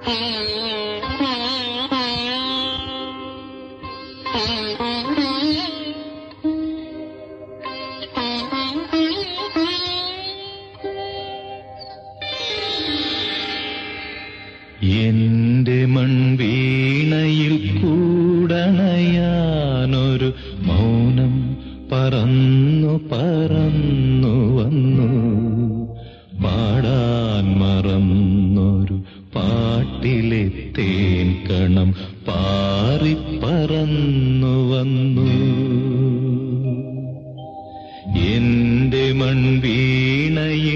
എന്റെ മൺവീണയിൽ കൂടണയാനൊരു മൗനം പറന്നു പറന്നു വന്നു പാടാൻ മറന്നൊരു പാട്ടിലെ തേൻ കണം പാറിപ്പറന്നു വന്നു എന്റെ മൺവീണയിൽ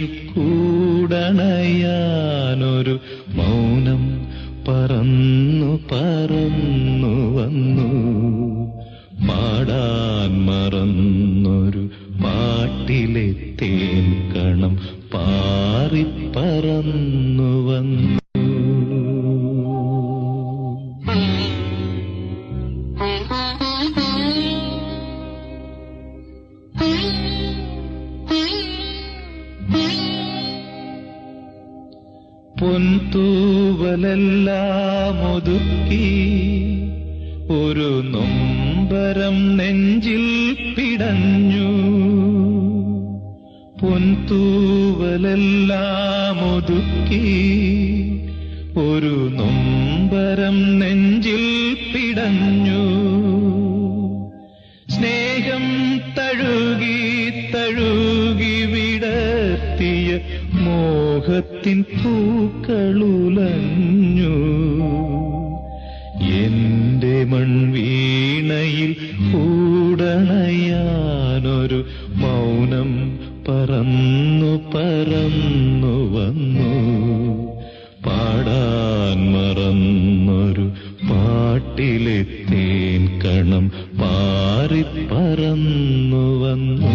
കൂടണയാനൊരു മൗനം പറന്നു പറന്നു വന്നു പാടാൻ മറന്നൊരു പാട്ടിലെ തേൻ കണം പാറിപ്പറന്നു വന്നു പൊൻതൂവലെല്ലാം ഒതുക്കി ഒരു നൊമ്പരം നെഞ്ചിൽ പിടഞ്ഞു പൊൻതൂവലെല്ലാം ഒതുക്കി ഒരു നൊമ്പരം നെഞ്ചിൽ പിടഞ്ഞു സ്നേഹം തഴുകി തഴുകി വിടർത്തിയ മോഹത്തിൻ പൂക്കളുലഞ്ഞു എന്റെ മൺവീണയിൽ കൂടണയാനൊരു മൗനം പറന്നു പറന്നു വന്നു പാടാൻ മറന്നൊരു പാട്ടിലെ തേൻ കണം പാറിപ്പറന്നു വന്നു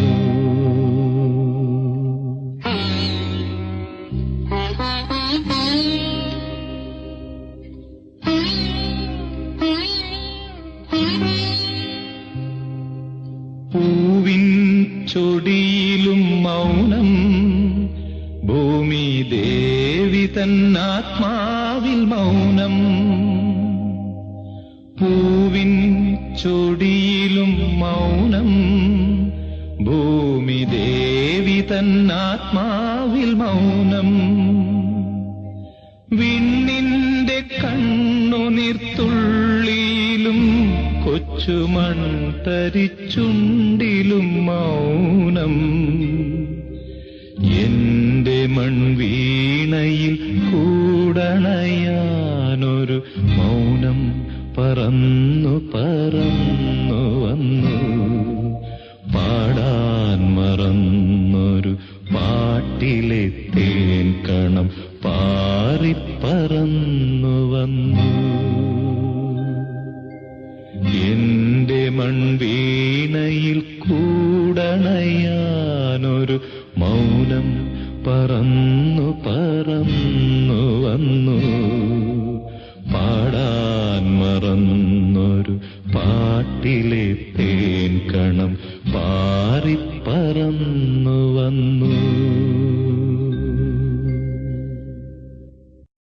പൂവിൻ ചൊടിയിലും മൗനം ഭൂമി ദേവി തന്നാത്മാവിൽ മൗനം പൂവിൻ ചൊടിയിലും മൗനം ഭൂമി ദേവി തന്നാത്മാവിൽ മൗനം വിണ്ണിന്റെ കണ്ണുനീർത്തുള്ളിയിലും കൊച്ചുമൺ തരിച്ചുണ്ടിലും മൗനം എന്റെ മൺവീണയിൽ കൂടണയാനൊരു മൗനം പറന്നു പറന്നു വന്നു പാടാൻ മറന്നൊരു പാട്ടിലെ തേൻ കണം പാറിപ്പറന്നു വന്നു എന്റെ മൺവീണയിൽ കൂടണയാനൊരു മൗനം പറന്നു പറന്നു വന്നു പാടാൻ മറന്നൊരു പാട്ടിലെ തേൻ കണം